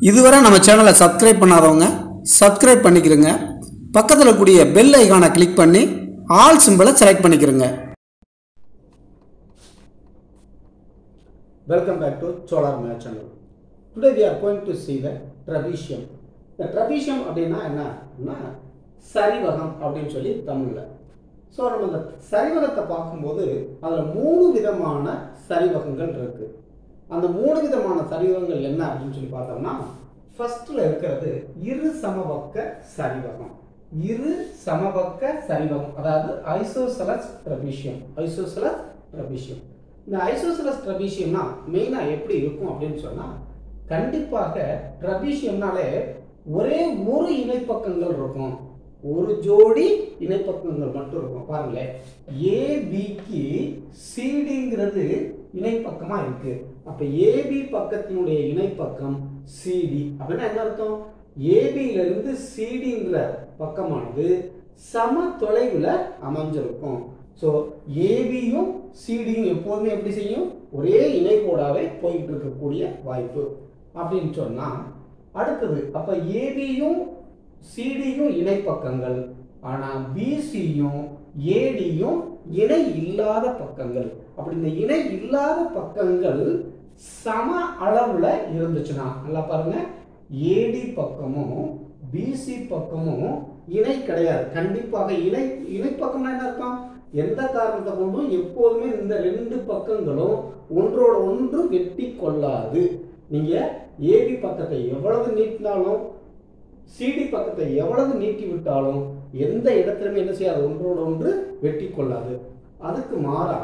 இதுவரை நம்ம சேனலை சப்ஸ்கிரைப் பண்ணாதவங்க சப்ஸ்கிரைப் பண்ணிக்கிறங்க பக்கத்தில் கூடிய பெல் ஐகானை கிளிக் பண்ணி ஆல் சிம்பிளை செலக்ட் பண்ணிக்கிறங்க Welcome back to Solar Maya channel. Today we are going to see the trapezium. The trapezium அப்படின்னா என்னன்னா சரிவகம் அப்படின்னு சொல்லி தமிழில் ஸோ நம்ம இந்த சரிவகத்தை பார்க்கும்போது அதில் மூணு விதமான சரிவகங்கள் இருக்கு அந்த மூணு விதமான சரிவகங்கள் என்ன அப்படின்னு சொல்லி பார்த்தோம்னா ஃபர்ஸ்ட்ல இருக்கிறது இரு சமபக்க சரிவகம் இரு சமபக்க சரிவகம் அதாவது ஐசோசலஸ் ட்ரபீஷியம் ஐசோசலஸ் ட்ரபீஷியம் இந்த ஐசோசலஸ் ட்ரபீஷியம்னா மெயினாக எப்படி இருக்கும் அப்படின்னு சொன்னால் கண்டிப்பாக ட்ரபீஷியம்னாலே ஒரே ஒரு இணைப்பக்கங்கள் இருக்கும் ஒரு ஜோடி இணைப்பக்கங்கள் மட்டும் இருக்கும் பாருங்களேன் ஏபிக்கு சிடிங்கிறது இணைப்பக்கமாக இருக்கு அப்போ ஏபி பக்கத்தினுடைய இணைப்பக்கம் சிடி அப்படின்னா என்ன அர்த்தம் ஏபியிலிருந்து சிடிங்கிற பக்கமானது சம தொலைவில் அமைஞ்சிருக்கும் ஸோ ஏபியும் சிடியும் எப்போதுமே எப்படி செய்யும் ஒரே இணைகோடாவே போயிட்டு இருக்கக்கூடிய வாய்ப்பு அப்படின்னு சொன்னால் அடுத்தது அப்போ ஏபியும் சிடியும் இணைப்பக்கங்கள் ஆனால் பிசியும் ஏடியும் இணை இல்லாத பக்கங்கள் அப்படி இந்த இணை இல்லாத பக்கங்கள் சம அளவில் இருந்துச்சுன்னா நல்லா பாருங்க ஏடி பக்கமும் பிசி பக்கமும் இணை கிடையாது கண்டிப்பாக இணை இணைப்பக்கம்னா என்ன அர்த்தம் எந்த காரணத்தை கொண்டும் எப்போதுமே இந்த ரெண்டு பக்கங்களும் ஒன்றோட ஒன்று வெட்டி கொள்ளாது நீங்க ஏபி பக்கத்தை எவ்வளவு நீட்டினாலும் சிடி பக்கத்தை எவ்வளவு நீட்டி விட்டாலும் எந்த இடத்துலையுமே என்ன செய்யாது ஒன்றோட ஒன்று வெட்டி கொள்ளாது அதுக்கு மாறா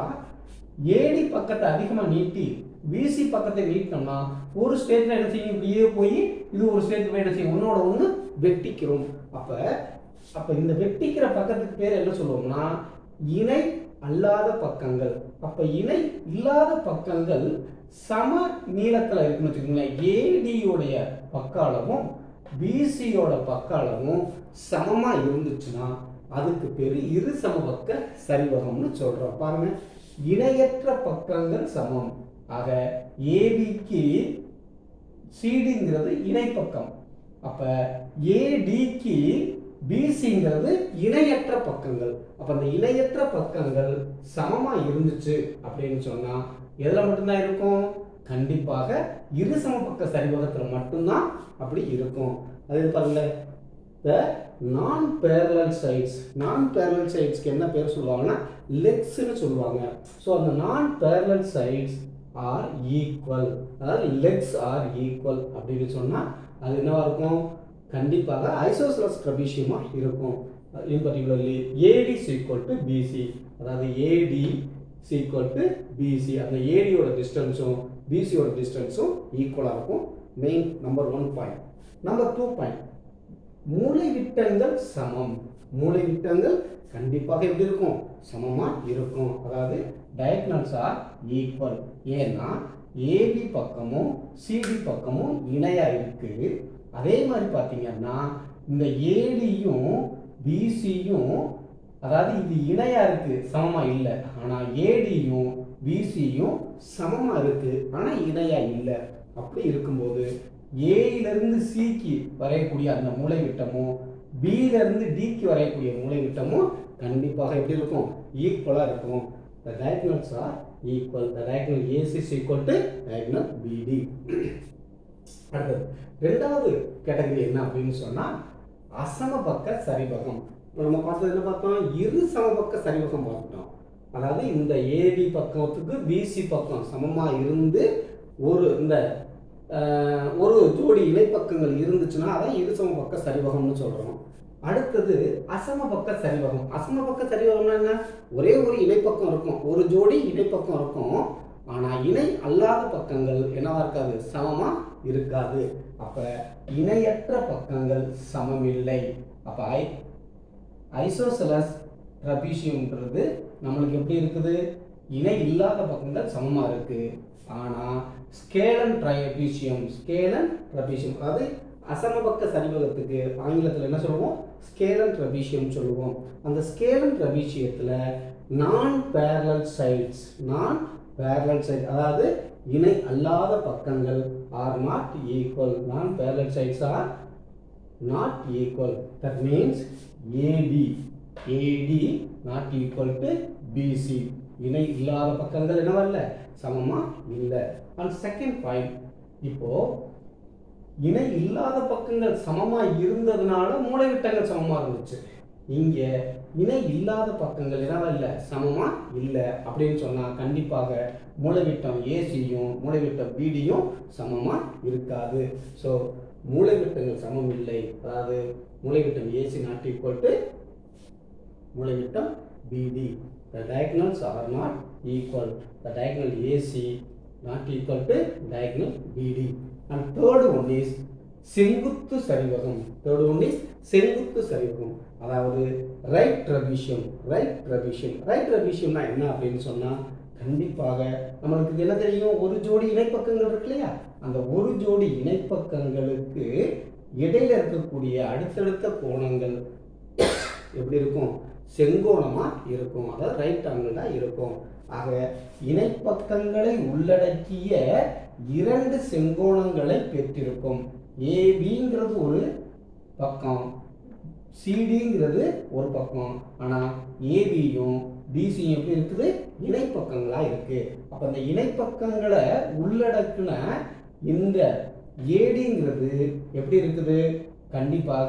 ஏடி பக்கத்தை அதிகமாக நீட்டி பிசி பக்கத்தை நீட்டினோம்னா ஒரு ஸ்டேஜில் என்ன செய்யும் இப்படியே போய் இது ஒரு ஸ்டேஜ் போய் என்ன செய்யும் ஒன்னோட ஒன்று வெட்டிக்கிறோம் அப்போ அப்போ இந்த வெட்டிக்கிற பக்கத்துக்கு பேர் என்ன சொல்லுவோம்னா இணை அல்லாத பக்கங்கள் அப்போ இணை இல்லாத பக்கங்கள் சம நீளத்தில் இருக்குன்னு வச்சுக்கோங்களேன் ஏடியோடைய பக்க அளவும் பிசியோட பக்க அளவும் சமமாக இருந்துச்சுன்னா அதுக்கு பேர் இரு சமபக்க சரிவகம்னு சொல்கிறோம் பாருங்க இணையற்ற பக்கங்கள் சமம் ஆக ஏபிக்கு சிடிங்கிறது இணைப்பக்கம் அப்போ ஏடிக்கு பிசிங்கிறது இணையற்ற பக்கங்கள் அப்போ அந்த இணையற்ற பக்கங்கள் சமமாக இருந்துச்சு அப்படின்னு சொன்னால் எதில் மட்டும்தான் இருக்கும் கண்டிப்பாக இரு சமபக்க சரிவகத்தில் மட்டும்தான் அப்படி இருக்கும் அது பாருங்கள the non parallel sides non parallel சைட்ஸ்க்கு என்ன பேர் சொல்லுவாங்கன்னா லெக்ஸ்னு சொல்லுவாங்க ஸோ அந்த non parallel sides are equal அதாவது லெக்ஸ் ஆர் ஈக்குவல் அப்படின்னு சொன்னால் அது என்னவா இருக்கும் கண்டிப்பாக ஐசோசலஸ் ட்ரபிஷியமாக இருக்கும் in particularly AD equal to BC அதாவது ஏடி ஈக்குவல் டு பிசி அந்த ஏடியோட டிஸ்டன்ஸும் பிசியோட டிஸ்டன்ஸும் ஈக்குவலாக இருக்கும் main number one point number two point மூளை விட்டங்கள் சமம் மூளை விட்டங்கள் கண்டிப்பாக எப்படி இருக்கும் சமமாக இருக்கும் அதாவது டயக்னல்ஸ் ஆர் ஈக்குவல் ஏன்னா ஏபி பக்கமும் சிடி பக்கமும் இணையாக இருக்குது அதே மாதிரி பார்த்தீங்கன்னா இந்த ஏடியும் பிசியும் அதாவது இது இணையாக இருக்குது சமமாக இல்லை ஆனால் ஏடியும் பிசியும் சமமாக இருக்குது ஆனால் இணையாக இல்லை அப்படி இருக்கும்போது ஏயிலிருந்து சிக்கு வரையக்கூடிய அந்த மூளை விட்டமும் பியிலிருந்து டிக்கு வரையக்கூடிய மூளை விட்டமும் கண்டிப்பாக எப்படி இருக்கும் ஈக்குவலாக இருக்கும் the diagonals are equal the diagonal AC is equal to diagonal BD அடுத்தது ரெண்டாவது கேட்டகரி என்ன அப்படின்னு சொன்னால் அசமபக்க சரிவகம் இப்போ நம்ம பார்த்தது என்ன பார்த்தோம் இரு சமபக்க சரிவகம் பார்த்துட்டோம் அதாவது இந்த ஏடி பக்கத்துக்கு பிசி பக்கம் சமமாக இருந்து ஒரு இந்த ஒரு ஜோடி இணைப்பக்கங்கள் இருந்துச்சுன்னா அதான் இரு சமபக்க சரிவகம்னு சொல்கிறோம் அடுத்தது அசமபக்க சரிவகம் அசமபக்க சரிவகம்னா என்ன ஒரே ஒரு இணைப்பக்கம் இருக்கும் ஒரு ஜோடி இணைப்பக்கம் இருக்கும் ஆனால் இணை அல்லாத பக்கங்கள் என்னவா இருக்காது சமமாக இருக்காது அப்போ இணையற்ற பக்கங்கள் சமம் இல்லை அப்போ ஐ ஐசோசலஸ் ட்ரபீஷியம்ன்றது நம்மளுக்கு எப்படி இருக்குது இணை இல்லாத பக்கங்கள் சமமாக இருக்குது ஆனால் ஸ்கேலன் ட்ரைபீஷியம் ஸ்கேலன் ட்ரபீஷியம் அதாவது அசமபக்க சரிவகத்துக்கு ஆங்கிலத்தில் என்ன சொல்லுவோம் ஸ்கேலன் ட்ரபீஷியம் சொல்லுவோம் அந்த ஸ்கேலன் ட்ரபீஷியத்தில் non parallel sides non parallel side அதாவது இணை அல்லாத பக்கங்கள் are not equal non parallel sides are not equal that means AD AD not equal to BC இணை இல்லாத பக்கங்கள் என்னவல்ல சமமா இல்லை அண்ட் செகண்ட் பாயிண்ட் இப்போ இணை இல்லாத பக்கங்கள் சமமா இருந்ததுனால மூளைவிட்டங்கள் சமமா இருந்துச்சு இங்க இணை இல்லாத பக்கங்கள் என்னவல்ல சமமா இல்லை அப்படின்னு சொன்னா கண்டிப்பாக மூளைவிட்டம் ஏசியும் மூளைவிட்டம் பிடியும் சமமா இருக்காது ஸோ மூளைவிட்டங்கள் சமம் இல்லை அதாவது மூளைவிட்டம் ஏசி நாட் ஈக்குவல் டு மூளைவிட்டம் BD the diagonals are not equal the diagonal AC not equal to diagonal BD and third one is செங்குத்து சரிவகம் தேர்ட் ஒன் இஸ் செங்குத்து சரிவகம் அதாவது right trapezium right trapezium right ட்ரபிஷியம்னா என்ன அப்படின்னு சொன்னால் கண்டிப்பாக நம்மளுக்கு என்ன தெரியும் ஒரு ஜோடி இணைப்பக்கங்கள் இருக்கு இல்லையா அந்த ஒரு ஜோடி இணைப்பக்கங்களுக்கு இடையில இருக்கக்கூடிய அடுத்தடுத்த கோணங்கள் எப்படி இருக்கும் செங்கோணமா இருக்கும் அதாவது ரைட் ஆங்கிளா இருக்கும் ஆக இணைப்பக்கங்களை உள்ளடக்கிய இரண்டு செங்கோணங்களை பெற்றிருக்கும் ஏபிங்கிறது ஒரு பக்கம் சிடிங்கிறது ஒரு பக்கம் ஆனால் ஏபியும் பிசியும் எப்படி இருக்குது இணைப்பக்கங்களா இருக்கு அப்போ அந்த இணைப்பக்கங்களை உள்ளடக்குன இந்த ஏடிங்கிறது எப்படி இருக்குது கண்டிப்பாக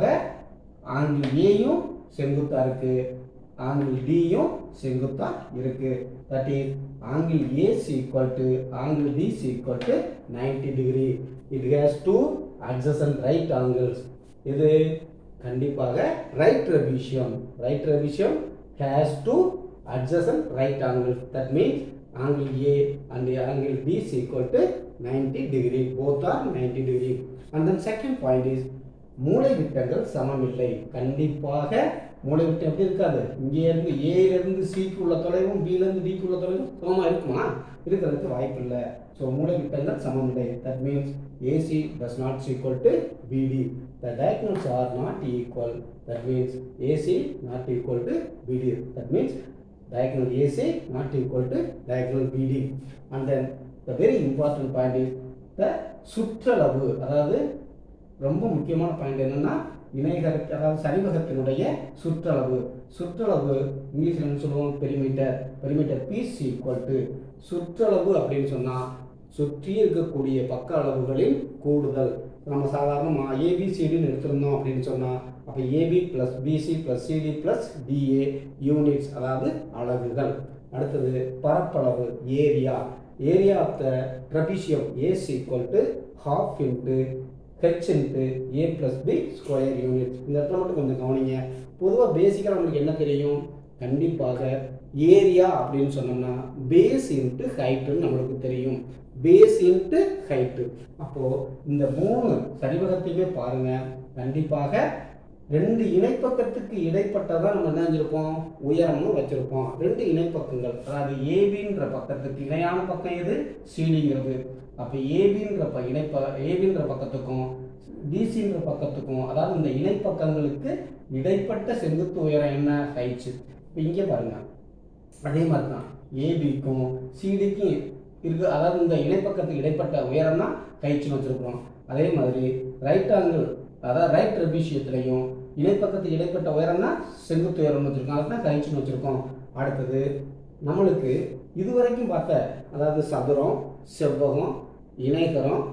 ஆங்கிள் ஏயும் செங்குத்தா இருக்கு ஆங்கிள் டியும் செங்குத்தா இருக்கு that is angle is equal to angle D equal to ninety degree it has two adjacent right angles இது கண்டிப்பாக right trapezium right trapezium has two adjacent right angles that means angle A and the angle B is equal to 90 degree both are 90 degree and then second point is மூளை விட்டங்கள் சமமில்லை கண்டிப்பாக மூளை விட்டம் எப்படி இருக்காது இங்கே இருந்து ஏல இருந்து சிக்கு உள்ள தொலைவும் B ல இருந்து டிக்கு உள்ள தொலைவும் சமமா இருக்குமா இருக்கிறதுக்கு வாய்ப்பு இல்லை ஸோ மூளை விட்டங்கள் சமமில்லை that means AC does not equal to BD the diagonals are not equal that means AC not equal to BD that means diagonal AC not equal to diagonal BD and then the very important point is the சுற்றளவு அதாவது ரொம்ப முக்கியமான point என்னன்னா இணைகரத்து அதாவது சரிவகத்தினுடைய சுற்றளவு சுற்றளவு இங்கிலீஷில் என்ன சொல்லுவோம் perimeter perimeter P is equal to சுற்றளவு அப்படின்னு சொன்னால் சுற்றி இருக்கக்கூடிய பக்க அளவுகளின் கூடுதல் நம்ம சாதாரணமாக ஏபிசிடின்னு எடுத்திருந்தோம் அப்படின்னு சொன்னால் அப்போ AB plus BC plus CD plus DA units அதாவது அலகுகள் அடுத்தது பரப்பளவு area area of the trapezium is equal to half into H into A plus B square unit இந்த இடத்துல மட்டும் கொஞ்சம் கவனிங்க பொதுவாக பேசிக்காக நம்மளுக்கு என்ன தெரியும் கண்டிப்பாக ஏரியா அப்படின்னு சொன்னோம்னா பேஸ் இன்ட்டு ஹைட்டுன்னு நம்மளுக்கு தெரியும் பேஸ் இன்ட்டு ஹைட்டு அப்போது இந்த மூணு சரிவகத்தையுமே பாருங்கள் கண்டிப்பாக ரெண்டு இணைப்பக்கத்துக்கு இடைப்பட்டதான் நம்ம என்ன செஞ்சிருப்போம் உயரம்னு வச்சிருப்போம் ரெண்டு இணைப்பக்கங்கள் அதாவது ஏபின்ற பக்கத்துக்கு இணையான பக்கம் எது சிடிங்கிறது அப்போ ஏபின்ற ப இணைப்ப ஏபின்ற பக்கத்துக்கும் டிசின்ற பக்கத்துக்கும் அதாவது இந்த இணைப்பக்கங்களுக்கு இடைப்பட்ட செங்குத்து உயரம் என்ன ஹைட்ஸ் இப்போ இங்கே பாருங்க அதே மாதிரி தான் ஏபிக்கும் சிடிக்கும் இருக்கு அதாவது இந்த இணைப்பக்கத்துக்கு இடைப்பட்ட உயரம் தான் ஹைட்ஸ்னு வச்சுருக்கிறோம் அதே மாதிரி ரைட் ஆங்கிள் அதாவது ரைட் ரெபிஷியத்துலையும் இணைப்பக்கத்துக்கு இடைப்பட்ட உயரம்னா செங்குத்து உயரம்னு வச்சுருக்கோம் அதுதான் ஹைட்ஸ்னு வச்சுருக்கோம் அடுத்தது நம்மளுக்கு இதுவரைக்கும் பார்த்த அதாவது சதுரம் செவ்வகம் இணைகரம்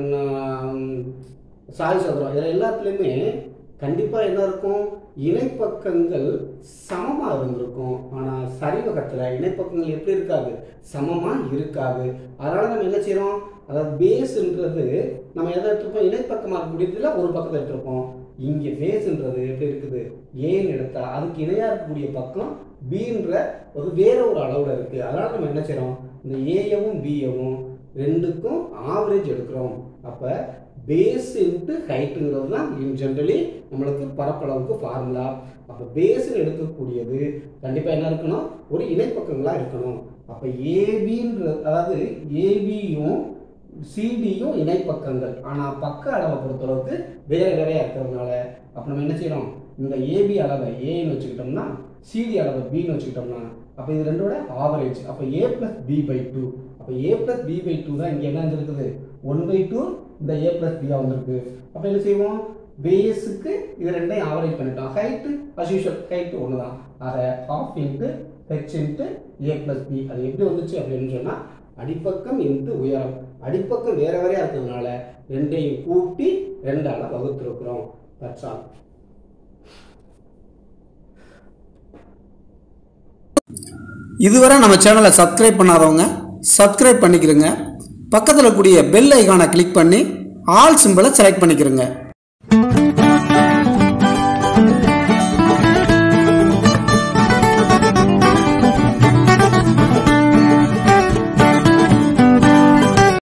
ஹம், சாய் சதுரம் இதில் எல்லாத்துலேயுமே கண்டிப்பாக என்ன இருக்கும் இணைப்பக்கங்கள் சமமாக இருந்திருக்கும் ஆனால் சரிவகத்தில் இணைப்பக்கங்கள் எப்படி இருக்காது சமமாக இருக்காது அதனால நம்ம என்ன செய்கிறோம் அதாவது பேஸ்ன்றது நம்ம எதை எடுத்திருப்போம் இணைப்பக்கமாக இருக்கக்கூடியதில் ஒரு பக்கத்தை எடுத்திருப்போம் இங்கே பேஸ்ன்றது எப்படி இருக்குது ஏன்னு எடுத்தா அதுக்கு இணையாக இருக்கக்கூடிய பக்கம் பீன்ற ஒரு வேற ஒரு அளவில் இருக்குது அதனால் நம்ம என்ன செய்கிறோம் இந்த ஏயவும் பியவும் ரெண்டுக்கும் ஆவரேஜ் எடுக்கிறோம் அப்போ பேஸ் இன்ட்டு ஹைட்டுங்கிறது தான் இன் ஜென்ரலி நம்மளுக்கு பரப்பளவுக்கு ஃபார்முலா அப்போ பேஸ்ன்னு எடுக்கக்கூடியது கண்டிப்பாக என்ன இருக்கணும் ஒரு இணைப்பக்கங்களாக இருக்கணும் அப்போ ஏபின்ற அதாவது ஏபியும் சிடியும் இணைப்பக்கங்கள் ஆனால் பக்க அளவை பொறுத்தளவுக்கு வேறு வேறையாக இருக்கிறதுனால அப்போ நம்ம என்ன செய்கிறோம் இந்த ஏபி அளவை ஏன்னு வச்சுக்கிட்டோம்னா சிடி அளவை பின்னு வச்சுக்கிட்டோம்னா அப்போ இது ரெண்டோட ஆவரேஜ் அப்போ A plus B by two அப்போ A plus B by two தான் இங்கே என்ன இருக்குது ஒன் பை டூ இந்த ஏ ப்ளஸ் பியாக வந்திருக்கு அப்போ என்ன செய்வோம் பேஸுக்கு இது ரெண்டையும் ஆவரேஜ் பண்ணிட்டோம் ஹைட்டு அஸ் யூஷுவல் ஹைட்டு ஒன்று தான் ஆக half into H into A plus B அது எப்படி வந்துச்சு அப்படின்னு சொன்னால் அடிப்பக்கம் இன்ட்டு உயரம் அடிப்பக்கம் வேற வேறையாக இருக்கிறதுனால ரெண்டையும் கூட்டி ரெண்டால வகுத்துருக்குறோம் தட்ஸ் ஆல் இதுவரை நம்ம சேனலை சப்ஸ்கிரைப் பண்ணாதவங்க சப்ஸ்கிரைப் பண்ணிக்கிறங்க பக்கத்தில் கூடிய பெல் ஐகானை கிளிக் பண்ணி ஆல் சிம்பிளை செலக்ட் பண்ணிக்கிறங்க